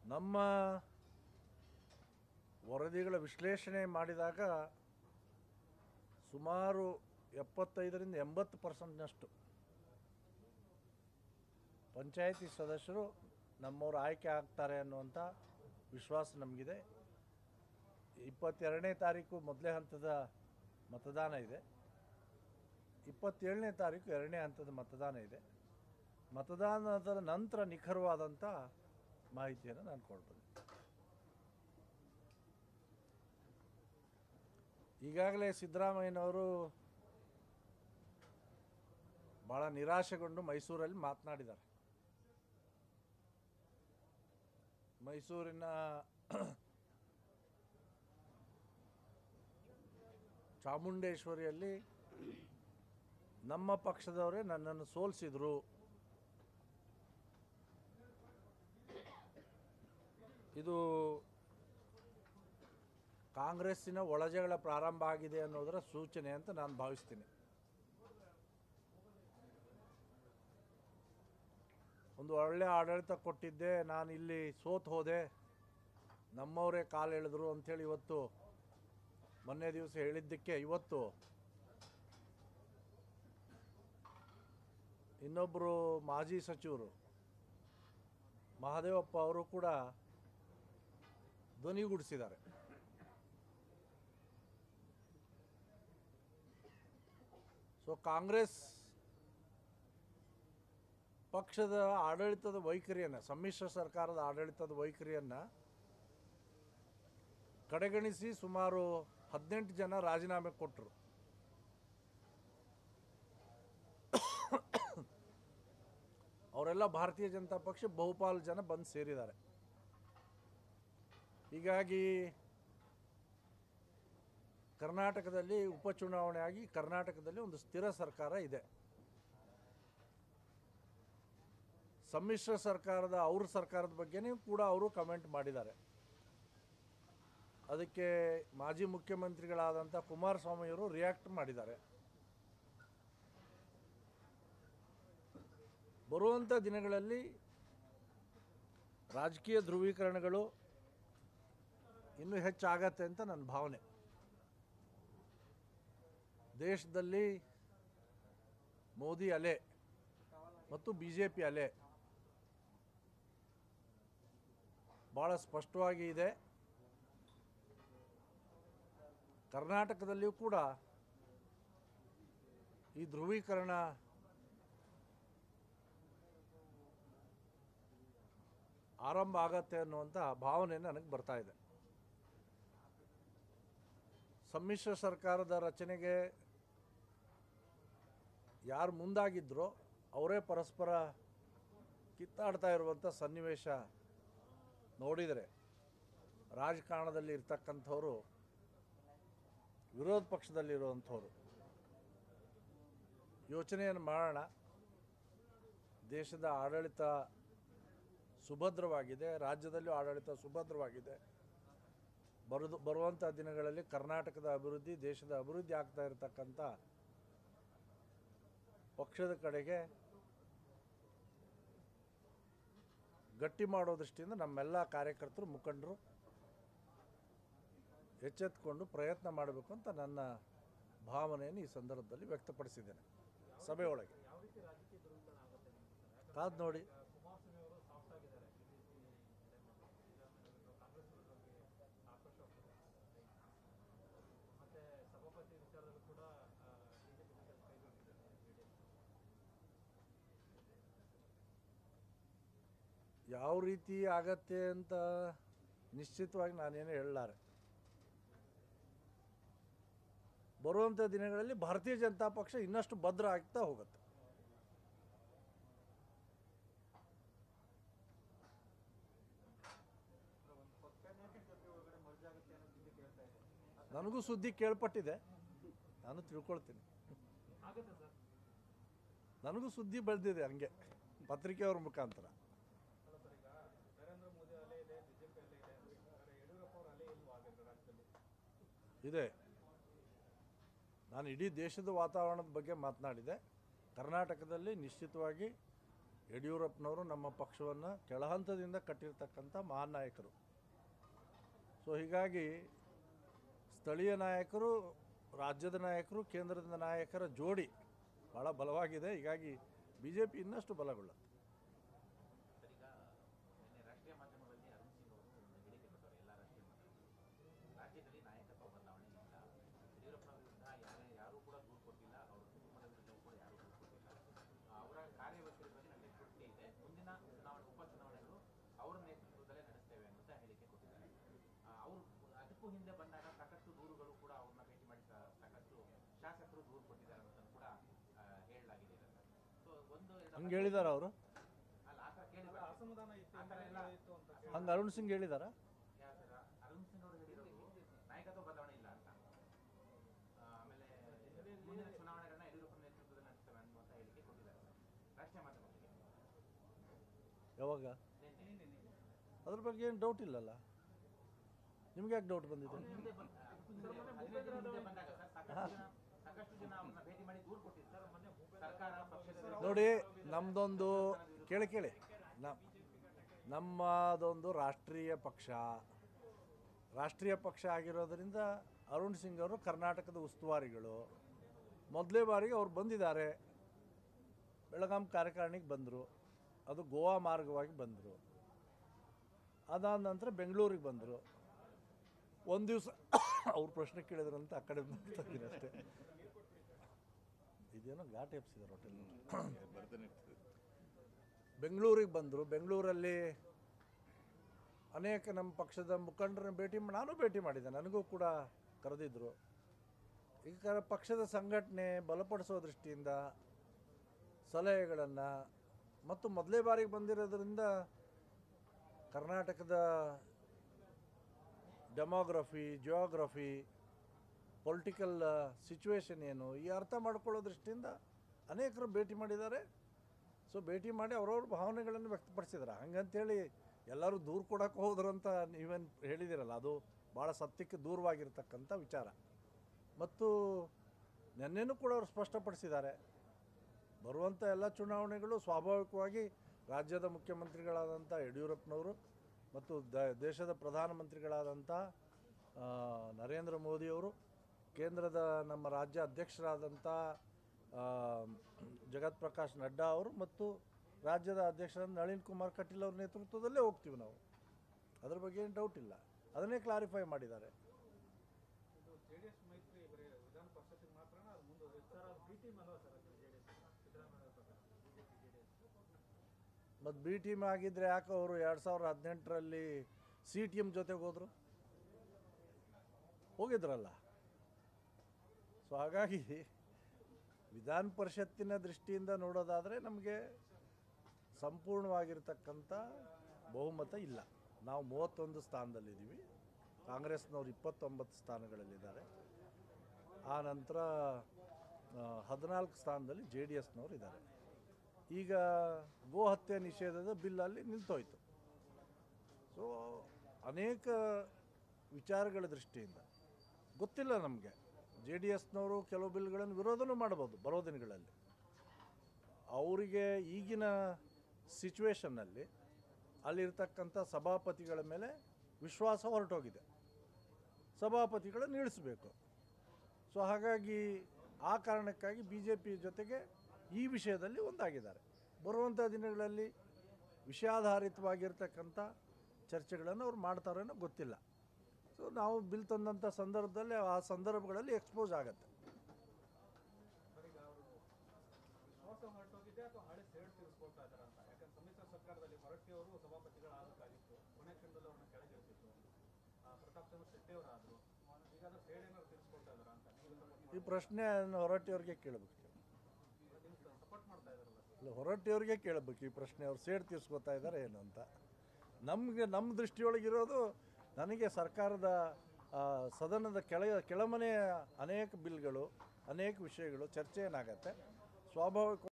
ನಮ್ಮ ವರದಿಗಳ ವಿಶ್ಲೇಷಣೆ ಮಾಡಿದಾಗ ಸುಮಾರು ಎಪ್ಪತ್ತೈದರಿಂದ ಎಂಬತ್ತು ಪರ್ಸೆಂಟ್ನಷ್ಟು ಪಂಚಾಯತಿ ಸದಸ್ಯರು ನಮ್ಮವರು ಆಯ್ಕೆ ಆಗ್ತಾರೆ ಅನ್ನುವಂಥ ವಿಶ್ವಾಸ ನಮಗಿದೆ ಇಪ್ಪತ್ತೆರಡನೇ ತಾರೀಕು ಮೊದಲನೇ ಹಂತದ ಮತದಾನ ಇದೆ ಇಪ್ಪತ್ತೇಳನೇ ತಾರೀಕು ಎರಡನೇ ಹಂತದ ಮತದಾನ ಇದೆ ಮತದಾನದ ನಂತರ ನಿಖರವಾದಂಥ ಮಾಹಿತಿಯನ್ನು ನಾನು ಕೊಡ್ಬೋದು ಈಗಾಗಲೇ ಸಿದ್ದರಾಮಯ್ಯನವರು ಭಾಳ ನಿರಾಶೆಗೊಂಡು ಮೈಸೂರಲ್ಲಿ ಮಾತನಾಡಿದ್ದಾರೆ ಮೈಸೂರಿನ ಚಾಮುಂಡೇಶ್ವರಿಯಲ್ಲಿ ನಮ್ಮ ಪಕ್ಷದವರೇ ನನ್ನನ್ನು ಸೋಲಿಸಿದ್ರು ಇದು ಕಾಂಗ್ರೆಸ್ಸಿನ ಒಳಜಗಳ ಪ್ರಾರಂಭ ಆಗಿದೆ ಅನ್ನೋದರ ಸೂಚನೆ ಅಂತ ನಾನು ಭಾವಿಸ್ತೀನಿ ಒಂದು ಒಳ್ಳೆ ಆಡಳಿತ ಕೊಟ್ಟಿದ್ದೆ ನಾನು ಇಲ್ಲಿ ಸೋತ್ ಹೋದೆ ನಮ್ಮವರೇ ಕಾಲು ಎಳೆದ್ರು ಅಂಥೇಳಿ ಇವತ್ತು ಮೊನ್ನೆ ದಿವಸ ಹೇಳಿದ್ದಕ್ಕೆ ಇವತ್ತು ಇನ್ನೊಬ್ಬರು ಮಾಜಿ ಸಚಿವರು ಮಹದೇವಪ್ಪ ಅವರು ಕೂಡ ಧ್ವನಿಗೂಡಿಸಿದ್ದಾರೆ ಸೊ ಕಾಂಗ್ರೆಸ್ ಪಕ್ಷದ ಆಡಳಿತದ ವೈಖರಿಯನ್ನು ಸಮ್ಮಿಶ್ರ ಸರ್ಕಾರದ ಆಡಳಿತದ ವೈಖರಿಯನ್ನು ಕಡೆಗಣಿಸಿ ಸುಮಾರು ಹದಿನೆಂಟು ಜನ ರಾಜೀನಾಮೆ ಕೊಟ್ಟರು ಅವರೆಲ್ಲ ಭಾರತೀಯ ಜನತಾ ಪಕ್ಷ ಬಹುಪಾಲು ಜನ ಬಂದು ಸೇರಿದ್ದಾರೆ ಹೀಗಾಗಿ ಕರ್ನಾಟಕದಲ್ಲಿ ಉಪಚುನಾವಣೆ ಆಗಿ ಕರ್ನಾಟಕದಲ್ಲಿ ಒಂದು ಸ್ಥಿರ ಸರ್ಕಾರ ಇದೆ ಸಮ್ಮಿಶ್ರ ಸರ್ಕಾರದ ಅವ್ರ ಸರ್ಕಾರದ ಬಗ್ಗೆನೇ ಕೂಡ ಅವರು ಕಮೆಂಟ್ ಮಾಡಿದ್ದಾರೆ ಅದಕ್ಕೆ ಮಾಜಿ ಮುಖ್ಯಮಂತ್ರಿಗಳಾದಂಥ ಕುಮಾರಸ್ವಾಮಿಯವರು ರಿಯಾಕ್ಟ್ ಮಾಡಿದ್ದಾರೆ ಬರುವಂಥ ದಿನಗಳಲ್ಲಿ ರಾಜಕೀಯ ಧ್ರುವೀಕರಣಗಳು ಇನ್ನೂ ಹೆಚ್ಚಾಗತ್ತೆ ಅಂತ ನನ್ನ ಭಾವನೆ ದೇಶದಲ್ಲಿ ಮೋದಿ ಅಲೆ ಮತ್ತು ಬಿ ಜೆ ಪಿ ಅಲೆ ಭಾಳ ಸ್ಪಷ್ಟವಾಗಿ ಇದೆ ಕರ್ನಾಟಕದಲ್ಲಿಯೂ ಕೂಡ ಈ ಧ್ರುವೀಕರಣ ಆರಂಭ ಆಗತ್ತೆ ಅನ್ನುವಂಥ ಭಾವನೆ ನನಗೆ ಬರ್ತಾ ಇದೆ ಸಮ್ಮಿಶ್ರ ಸರ್ಕಾರದ ರಚನೆಗೆ ಯಾರು ಮುಂದಾಗಿದ್ದರೋ ಅವರೇ ಪರಸ್ಪರ ಕಿತ್ತಾಡ್ತಾ ಇರುವಂಥ ಸನ್ನಿವೇಶ ನೋಡಿದರೆ ರಾಜಕಾರಣದಲ್ಲಿ ಇರ್ತಕ್ಕಂಥವ್ರು ವಿರೋಧ ಪಕ್ಷದಲ್ಲಿರುವಂಥವ್ರು ಯೋಚನೆಯನ್ನು ಮಾಡೋಣ ದೇಶದ ಆಡಳಿತ ಸುಭದ್ರವಾಗಿದೆ ರಾಜ್ಯದಲ್ಲೂ ಆಡಳಿತ ಸುಭದ್ರವಾಗಿದೆ ಬರುದು ಬರುವಂಥ ದಿನಗಳಲ್ಲಿ ಕರ್ನಾಟಕದ ಅಭಿವೃದ್ಧಿ ದೇಶದ ಅಭಿವೃದ್ಧಿ ಆಗ್ತಾ ಇರತಕ್ಕಂಥ ಪಕ್ಷದ ಕಡೆಗೆ ಗಟ್ಟಿ ಮಾಡೋ ದೃಷ್ಟಿಯಿಂದ ನಮ್ಮೆಲ್ಲ ಕಾರ್ಯಕರ್ತರು ಮುಖಂಡರು ಎಚ್ಚೆತ್ತುಕೊಂಡು ಪ್ರಯತ್ನ ಮಾಡಬೇಕು ಅಂತ ನನ್ನ ಭಾವನೆಯನ್ನು ಈ ಸಂದರ್ಭದಲ್ಲಿ ವ್ಯಕ್ತಪಡಿಸಿದ್ದೇನೆ ಸಭೆಯೊಳಗೆ ಕಾದ್ ನೋಡಿ ಯಾವ ರೀತಿ ಆಗತ್ತೆ ಅಂತ ನಿಶ್ಚಿತವಾಗಿ ನಾನೇನು ಹೇಳಲಾರೆ ಬರುವಂಥ ದಿನಗಳಲ್ಲಿ ಭಾರತೀಯ ಜನತಾ ಪಕ್ಷ ಇನ್ನಷ್ಟು ಭದ್ರ ಆಗ್ತಾ ಹೋಗುತ್ತೆ ನನಗೂ ಸುದ್ದಿ ಕೇಳ್ಪಟ್ಟಿದೆ ನಾನು ತಿಳ್ಕೊಳ್ತೀನಿ ನನಗೂ ಸುದ್ದಿ ಬೆಳೆದಿದೆ ಹಂಗೆ ಪತ್ರಿಕೆಯವ್ರ ಮುಖಾಂತರ ಇದೆ ನಾನು ಇಡೀ ದೇಶದ ವಾತಾವರಣದ ಬಗ್ಗೆ ಮಾತನಾಡಿದೆ ಕರ್ನಾಟಕದಲ್ಲಿ ನಿಶ್ಚಿತವಾಗಿ ಯಡಿಯೂರಪ್ಪನವರು ನಮ್ಮ ಪಕ್ಷವನ್ನು ಕೆಳಹಂತದಿಂದ ಕಟ್ಟಿರ್ತಕ್ಕಂಥ ಮಹಾನ್ ನಾಯಕರು ಸೊ ಹೀಗಾಗಿ ಸ್ಥಳೀಯ ನಾಯಕರು ರಾಜ್ಯದ ನಾಯಕರು ಕೇಂದ್ರದ ನಾಯಕರ ಜೋಡಿ ಭಾಳ ಬಲವಾಗಿದೆ ಹೀಗಾಗಿ ಬಿ ಜೆ ಪಿ ಇನ್ನಷ್ಟು ಬಲಗೊಳ್ಳುತ್ತೆ ಸರ್ ಈಗ ನಿನ್ನೆ ರಾಷ್ಟ್ರೀಯ ಮಾಧ್ಯಮಗಳಲ್ಲಿ ಅರುಣ್ ಸಿಂಗ್ ಅವರು ಒಂದು ಹೇಳಿಕೆ ಕೊಟ್ಟರು ಎಲ್ಲ ರಾಷ್ಟ್ರೀಯ ಮಾಧ್ಯಮಗಳಲ್ಲಿ ರಾಜ್ಯದಲ್ಲಿ ನಾಯಕತ್ವ ಬದಲಾವಣೆ ಇಲ್ಲ ಯಡಿಯೂರಪ್ಪನ ವಿರುದ್ಧ ಯಾರೇ ಯಾರೂ ಕೂಡ ದೂರು ಕೊಟ್ಟಿಲ್ಲ ಅವರ ಕುಟುಂಬದ ವಿರುದ್ಧ ಕೂಡ ಯಾರೂ ದೂರು ಕೊಟ್ಟಿಲ್ಲ ಆ, ಅವರ ಕಾರ್ಯವೈಖರಿ ಬಗ್ಗೆ ನನಗೆ ತೃಪ್ತಿ ಇದೆ ಮುಂದಿನ ಚುನಾವಣೆ ಉಪಚುನಾವಣೆಗಳು ಅವರ ನೇತೃತ್ವದಲ್ಲೇ ನಡೆಸ್ತೇವೆ ಅಂತ ಹೇಳಿಕೆ ಕೊಟ್ಟಿದ್ದಾರೆ ಆ, ಅವರು ಅದಕ್ಕೂ ಹಿಂದೆ ಬಂದಾಗ ಸಾಕಷ್ಟು ದೂರುಗಳು ಕೂಡ ಅವ್ರನ್ನ ಭೇಟಿ ಮಾಡಿ ಸಾ- ಸಾಕಷ್ಟು ಶಾಸಕರು ದೂರು ಕೊಟ್ಟಿದ್ದಾರೆ ಅಂತ ಕೂಡ ಆ, ಹೇಳಲಾಗಿದೆ ಸೊ ಒಂದು ಎರಡು ಹಂಗೆ ಹೇಳಿದಾರ ಅವರು ಅಲ್ಲ ಆ ಥರ ಕೇಳಿಲ್ಲ ಅಸಮಾಧಾನ ಇತ್ತು ಆ ಥರ ಎಲ್ಲ ಇತ್ತು ಅಂತ ಹಂಗೆ ಅರುಣ್ ಸಿಂಗ್ ಹೇಳಿದಾರ ಯಾವ ಥರ ಅರುಣ್ ಸಿಂಗ್ ಅವರು ಹೇಳಿರೋದು ನಾಯಕತ್ವ ಬದಲಾವಣೆ ಇಲ್ಲ ಅಂತ ಆ, ಆಮೇಲೆ ಮುಂದಿನ ಚುನಾವಣೆಗಳನ್ನ ಯಡಿಯೂರಪ್ಪ ನೇತೃತ್ವದಲ್ಲಿ ನಡೆಸ್ತೇವೆ ಅನ್ನುವಂಥ ಹೇಳಿಕೆ ಕೊಟ್ಟಿದ್ದಾರೆ ಸರ್ ರಾಷ್ಟ್ರೀಯ ಮಾಧ್ಯಮಗಳಿಗೆ ಯಾವಾಗ ನಿನ್ನೆ ಅದ್ರ ಬಗ್ಗೆ ಏನು ಡೌಟ್ ಇಲ್ಲಲ್ಲ ನಿಮ್ಗೆ ಯಾಕೆ ಡೌಟ್ ಬಂದಿದೆ ಹಿಂದೆ ಬಂದ ಹದಿನೈದು ದಿನ ಹಿಂದೆ ಬಂದಾಗ ಸರ್ ಸಾಕಷ್ಟು ಜನ ಸಾಕಷ್ಟು ಜನ ಅವ್ರನ್ನ ಭೇಟಿ ಮಾಡಿ ದೂರು ಕೊಟ್ಟಿದ್ದಾರೆ ಸರ್ಕಾರ ಪಕ್ಷದ ನೋಡಿ ನಮ್ಮದೊಂದು ಕೇಳಿ ಕೇಳಿ ನ ನಮ್ಮದೊಂದು ರಾಷ್ಟ್ರೀಯ ಪಕ್ಷ ರಾಷ್ಟ್ರೀಯ ಪಕ್ಷ ಆಗಿರೋದ್ರಿಂದ ಅರುಣ್ ಸಿಂಗ್ ಅವರು ಕರ್ನಾಟಕದ ಉಸ್ತುವಾರಿಗಳು ಮೊದಲೇ ಬಾರಿಗೆ ಅವ್ರು ಬಂದಿದ್ದಾರೆ ಬೆಳಗಾಂ ಕಾರ್ಯಕಾರಿಣಿಗೆ ಬಂದರು ಅದು ಗೋವಾ ಮಾರ್ಗವಾಗಿ ಬಂದರು ಅದಾದ ನಂತರ ಬೆಂಗಳೂರಿಗೆ ಬಂದರು ಒಂದು ದಿವಸ ಅವ್ರು ಪ್ರಶ್ನೆ ಕೇಳಿದ್ರಂತ ಆ ಕಡೆ ನೋಡ್ತಾ ಇದ್ದೀನಿ ಅಷ್ಟೇ ಇದೇನೋ ಘಾಟ್ ಎಪ್ಸಿದ್ದಾರೆ ಹೋಟೆಲ್ ಬೆಂಗಳೂರಿಗೆ ಬಂದರು ಬೆಂಗಳೂರಲ್ಲಿ ಅನೇಕ ನಮ್ಮ ಪಕ್ಷದ ಮುಖಂಡರನ್ನ ಭೇಟಿ ಮಾ- ನಾನು ಭೇಟಿ ಮಾಡಿದ್ದೆ ನನಗೂ ಕೂಡ ಕರೆದಿದ್ದರು ಈಗ ಪಕ್ಷದ ಸಂಘಟನೆ ಬಲಪಡಿಸೋ ದೃಷ್ಟಿಯಿಂದ ಸಲಹೆಗಳನ್ನು ಮತ್ತು ಮೊದಲೇ ಬಾರಿಗೆ ಬಂದಿರೋದ್ರಿಂದ ಕರ್ನಾಟಕದ ಡೆಮೋಗ್ರಫಿ ಜಿಯೋಗ್ರಫಿ ಪೊಲಿಟಿಕಲ್ ಸಿಚುವೇಶನ್ ಏನು ಈ ಅರ್ಥ ಮಾಡ್ಕೊಳ್ಳೋ ದೃಷ್ಟಿಯಿಂದ ಅನೇಕರು ಭೇಟಿ ಮಾಡಿದ್ದಾರೆ ಸೊ ಭೇಟಿ ಮಾಡಿ ಅವ್ರವ್ರ ಭಾವನೆಗಳನ್ನು ವ್ಯಕ್ತಪಡಿಸಿದ್ದಾರೆ ಹಂಗಂತೇಳಿ ಎಲ್ಲರೂ ದೂರ ಕೊಡೋಕೆ ಹೋದ್ರು ಅಂತ ನೀವೇನು ಹೇಳಿದಿರಲ್ಲ ಅದು ಭಾಳ ಸತ್ಯಕ್ಕೆ ದೂರವಾಗಿರ್ತಕ್ಕಂಥ ವಿಚಾರ ಮತ್ತು ನಿನ್ನೆನೂ ಕೂಡ ಅವರು ಸ್ಪಷ್ಟಪಡಿಸಿದ್ದಾರೆ ಬರುವಂಥ ಎಲ್ಲ ಚುನಾವಣೆಗಳು ಸ್ವಾಭಾವಿಕವಾಗಿ ರಾಜ್ಯದ ಮುಖ್ಯಮಂತ್ರಿಗಳಾದಂಥ ಯಡಿಯೂರಪ್ಪನವರು ಮತ್ತು ದ ದೇಶದ ಪ್ರಧಾನಮಂತ್ರಿಗಳಾದಂಥ ಆ, ನರೇಂದ್ರ ಮೋದಿಯವರು ಕೇಂದ್ರದ ನಮ್ಮ ರಾಜ್ಯ ಅಧ್ಯಕ್ಷರಾದಂಥ ಆ, ಜಗತ್ ಪ್ರಕಾಶ್ ನಡ್ಡಾ ಅವರು ಮತ್ತು ರಾಜ್ಯದ ಅಧ್ಯಕ್ಷರಾದ ನಳಿನ್ ಕುಮಾರ್ ಕಟೀಲ್ ಅವ್ರ ನೇತೃತ್ವದಲ್ಲೇ ಹೋಗ್ತೀವಿ ನಾವು ಅದ್ರ ಬಗ್ಗೆ ಏನು ಡೌಟ್ ಇಲ್ಲ ಅದನ್ನೇ ಕ್ಲಾರಿಫೈ ಮಾಡಿದ್ದಾರೆ ಇದು ಜೆಡಿಎಸ್ ಮೈತ್ರಿ ಬರೀ ವಿಧಾನ ಪರಿಷತ್ತಿಗೆ ಮಾತ್ರ ಅದು ಮುಂದುವರಿಯುತ್ತೆ ಸರ್ ಅದು ಬಿ ಟೀಮ್ ಅಲ್ವಾ ಸರ್ ಅದು ಜೆಡಿಎಸ್ ಸಿದ್ದರಾಮಯ್ಯ ಅವ್ರ ಪ್ರಕಾರ ಬಿಜೆಪಿ ಜೆಡಿಎಸ್ ಮತ್ತು ಬಿ ಟೀಮ್ ಆಗಿದ್ದರೆ ಯಾಕೆ ಅವರು ಎರಡು ಸಾವಿರದ ಹದಿನೆಂಟರಲ್ಲಿ ಸಿ ಟಿ ಎಮ್ ಜೊತೆಗೆ ಹೋದರು ಹೋಗಿದ್ರಲ್ಲ ಸೊ ಹಾಗಾಗಿ ವಿಧಾನ ಪರಿಷತ್ತಿನ ದೃಷ್ಟಿಯಿಂದ ನೋಡೋದಾದರೆ ನಮಗೆ ಸಂಪೂರ್ಣವಾಗಿರ್ತಕ್ಕಂಥ ಬಹುಮತ ಇಲ್ಲ ನಾವು ಮೂವತ್ತೊಂದು ಸ್ಥಾನದಲ್ಲಿದ್ದೀವಿ ಕಾಂಗ್ರೆಸ್ನವ್ರು ಇಪ್ಪತ್ತೊಂಬತ್ತು ಸ್ಥಾನಗಳಲ್ಲಿದ್ದಾರೆ ಆ ನಂತರ ಹದಿನಾಲ್ಕು ಸ್ಥಾನದಲ್ಲಿ ಜೆ ಡಿ ಎಸ್ನವ್ರು ಇದ್ದಾರೆ ಈಗ ಗೋ ಹತ್ಯೆ ನಿಷೇಧದ ಬಿಲ್ಲಲ್ಲಿ ನಿಂತೋಯ್ತು ಸೊ ಅನೇಕ ವಿಚಾರಗಳ ದೃಷ್ಟಿಯಿಂದ ಗೊತ್ತಿಲ್ಲ ನಮಗೆ ಜೆ ಡಿ ಎಸ್ನವರು ಕೆಲವು ಬಿಲ್ಗಳನ್ನು ವಿರೋಧನೂ ಮಾಡ್ಬೋದು ಬರೋ ದಿನಗಳಲ್ಲಿ ಅವರಿಗೆ ಈಗಿನ ಸಿಚುವೇಶನ್ನಲ್ಲಿ ಅಲ್ಲಿರ್ತಕ್ಕಂಥ ಸಭಾಪತಿಗಳ ಮೇಲೆ ವಿಶ್ವಾಸ ಹೊರಟೋಗಿದೆ ಸಭಾಪತಿಗಳನ್ನು ಇಳಿಸಬೇಕು ಸೊ ಹಾಗಾಗಿ ಆ ಕಾರಣಕ್ಕಾಗಿ ಬಿ ಜೆ ಪಿ ಜೊತೆಗೆ ಈ ವಿಷಯದಲ್ಲಿ ಒಂದಾಗಿದ್ದಾರೆ ಬರುವಂಥ ದಿನಗಳಲ್ಲಿ ವಿಷಯಾಧಾರಿತವಾಗಿರ್ತಕ್ಕಂಥ ಚರ್ಚೆಗಳನ್ನು ಅವ್ರು ಮಾಡ್ತಾರೇನೋ ಗೊತ್ತಿಲ್ಲ ಸೊ ನಾವು ಬಿಲ್ ತಂದಂಥ ಸಂದರ್ಭದಲ್ಲಿ ಆ ಸಂದರ್ಭಗಳಲ್ಲಿ ಎಕ್ಸ್ಪೋಸ್ ಆಗುತ್ತೆ ಸರ್ ಈಗ ಅವರು ವಿಶ್ವಾಸ ಹೊರಟೋಗಿದೆ ಅಥವಾ ಹಳೆ ಸೇಡ್ ತೀರಿಸ್ಕೊಳ್ತಾ ಇದ್ದಾರೆ ಅಂತ ಯಾಕಂದ್ರೆ ಸಮ್ಮಿಶ್ರ ಸರ್ಕಾರದಲ್ಲಿ ಹೊರಟ್ಟಿ ಅವರು ಸಭಾಪತಿಗಳಾಗಬೇಕಾಗಿತ್ತು ಕೊನೆ ಕ್ಷಣದಲ್ಲಿ ಅವ್ರನ್ನ ಕೆಳಗಿಳಿಸಿತ್ತು ಆ, ಪ್ರತಾಪ್ ಚಂದ್ರ ಶೆಟ್ಟಿ ಅವರಾದ್ರು ಈಗ ಅದು ಸೇಡ್ ಏನಾದ್ರು ತೀರಿಸ್ಕೊಳ್ತಾ ಇದ್ದಾರಾ ಅಂತ ನೀವು ಸಪೋರ್ಟ್ ಈ ಪ್ರಶ್ನೆ ಹೊರಟ್ಟಿಯವ್ರಿಗೆ ಕೇಳಬೇಕು ನೀವು ಸಪೋರ್ಟ್ ಮಾಡ್ತಾ ಇದ್ದಾರಲ್ಲ ಇಲ್ಲ ಹೊರಟ್ಟಿಯವ್ರಿಗೆ ಕೇಳಬೇಕು ಈ ಪ್ರಶ್ನೆ ಅವ್ರು ಸೇಡ್ ತೀರ್ಸ್ಕೊತಾ ಇದ್ದಾರೆ ಏನು ಅಂತ ನಮಗೆ ನಮ್ಮ ದೃಷ್ಟಿಯೊಳಗಿರೋದು ನನಗೆ ಸರ್ಕಾರದ ಆ, ಸದನದ ಕೆಳ ಕೆಳಮನೆಯ ಅನೇಕ ಬಿಲ್ಗಳು ಅನೇಕ ವಿಷಯಗಳು ಚರ್ಚೆ ಏನಾಗತ್ತೆ ಸ್ವಾಭಾವಿಕ